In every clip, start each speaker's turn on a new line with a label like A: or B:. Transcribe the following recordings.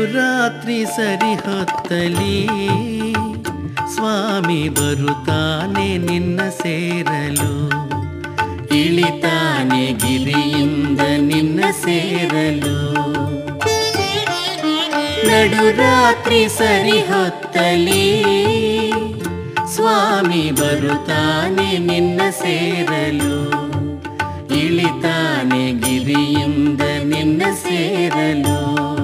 A: ನಡುರಾತ್ರಿ ಸರಿ ಹೊತ್ತಲಿ ಸ್ವಾಮಿ ಬರುತ್ತಾನೆ ನಿನ್ನ ಸೇರಲು ಇಳಿತಾನೆ ಗಿರಿಯಿಂದ ನಿನ್ನ ಸೇರಲು ನಡುರಾತ್ರಿ ಸರಿ ಹೊತ್ತಲಿ ಸ್ವಾಮಿ ಬರುತ್ತಾನೆ ನಿನ್ನ ಸೇರಲು ಇಳಿತಾನೆ ಗಿರಿಯಿಂದ ನಿನ್ನ ಸೇರಲು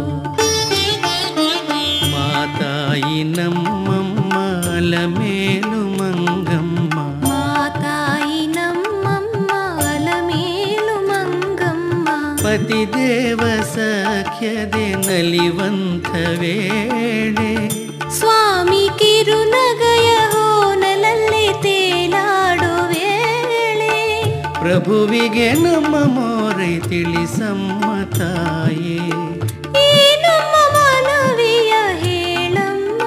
A: ಮಾತಾಯಿ ನಮ್ಮಮ್ಮ ಅಲಮೇಲು ಮಂಗಮ್ಮ
B: ಮಾತಾಯಿ ನಮ್ಮಮ್ಮ ಅಲಮೇಲು ಮಂಗಮ್ಮ
A: ಪತಿದೇವ ಸಖ್ಯದೆ ನಲಿವಂತ ವೇಳೆ
B: ಸ್ವಾಮಿ ಕಿರುನಗಯ ಹೋನಲಲ್ಲಿ ತೇಲಾಡೋ ವೇಳೆ
A: ಪ್ರಭುವಿಗೆ ನಮ್ಮ ಮೋರೆ ತಿಳಿಸಮ್ಮ ತಾಯೇ
B: ಈ ನಮ್ಮ ಮನವಿಯ ಹೇಳಮ್ಮ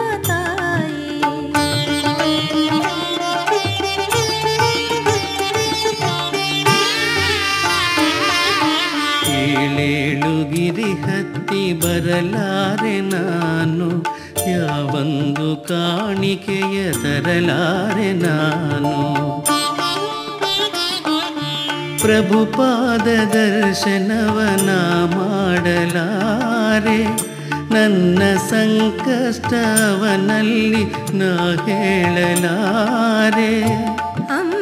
A: ಏಳೇಳು ಗಿರಿ ಹತ್ತಿ ಬರಲಾರೆ ನಾನು ಯಾವೊಂದು ಕಾಣಿಕೆಯ ತರಲಾರೆ ನಾನು ಪ್ರಭುಪಾದ ದರ್ಶನವನ ಮಾಡಲಾರೆ ನನ್ನ ಸಂಕಷ್ಟವನಲ್ಲಿ ನಾ ಹೇಳಲಾರೆ
B: ಅಮ್ಮ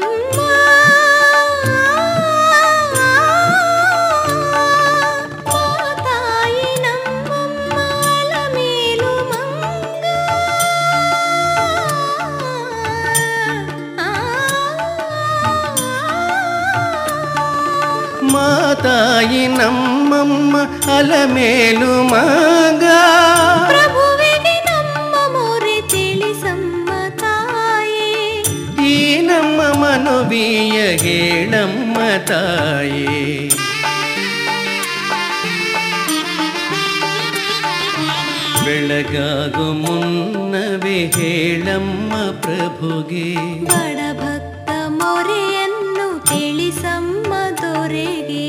B: ಮಾತಾಯಿ ನಮ್ಮಮ್ಮ ಅಲಮೇಲು ಮಂಗ
A: ಮಾತಾಯಿ ನಮ್ಮಮ್ಮ ಅಲಮೇಲು ಮಗ
B: ಪ್ರಭುವಿಗೆ ನಮ್ಮ ಮೊರೆ ತಿಳಿಸಮ್ಮ ತಾಯೇ
A: ಈ ನಮ್ಮ ಮನುವಿಯ ಹೇಳಮ್ಮ ತಾಯೇ ಬೆಳಗಾಗು ಮುನ್ನವೇ ಹೇಳಮ್ಮ ಪ್ರಭುಗೆ
B: ಬಡ ಭಕ್ತ ಮೊರೆಯನ್ನು ತಿಳಿಸಮ್ಮ ದೊರೆಗೆ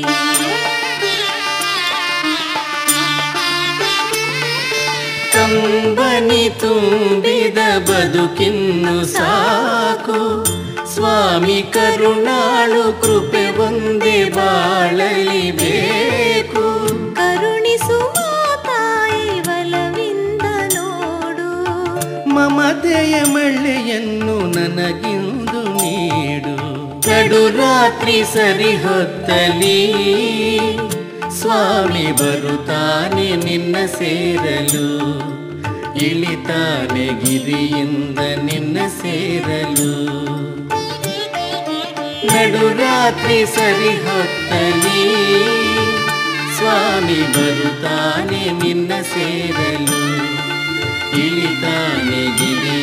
A: ಕಂಬನಿ ತುಂಬಿದ ಬದುಕಿನ್ನು ಸಾಕು ಸ್ವಾಮಿ ಕರುಣಾಳು ಕೃಪೆ ಒಂದೇ ಬಾಳಲಿ ಬೇಕು
B: ಕರುಣಿಸು ಮಾತಾಯಿ ಬಲವಿಂದ ನೋಡು
A: ಮಮತೆಯ ಮಳ್ಳೆಯನ್ನು ನನಗಿಂದು ನೀಡು ನಡುರಾತ್ರಿ ಸರಿ ಹೊತ್ತಲಿ ಸ್ವಾಮಿ ಬರುತ್ತಾನೆ ನಿನ್ನ ಸೇರಲು ಇಳಿತಾನೆ ಗಿರಿಯಿಂದ ನಿನ್ನ ಸೇರಲು ನಡುರಾತ್ರಿ ಸರಿ ಹೊತ್ತಲಿ ಸ್ವಾಮಿ ಬರುತ್ತಾನೆ ನಿನ್ನ ಸೇರಲು ಇಳಿತಾನೆ ಗಿರಿ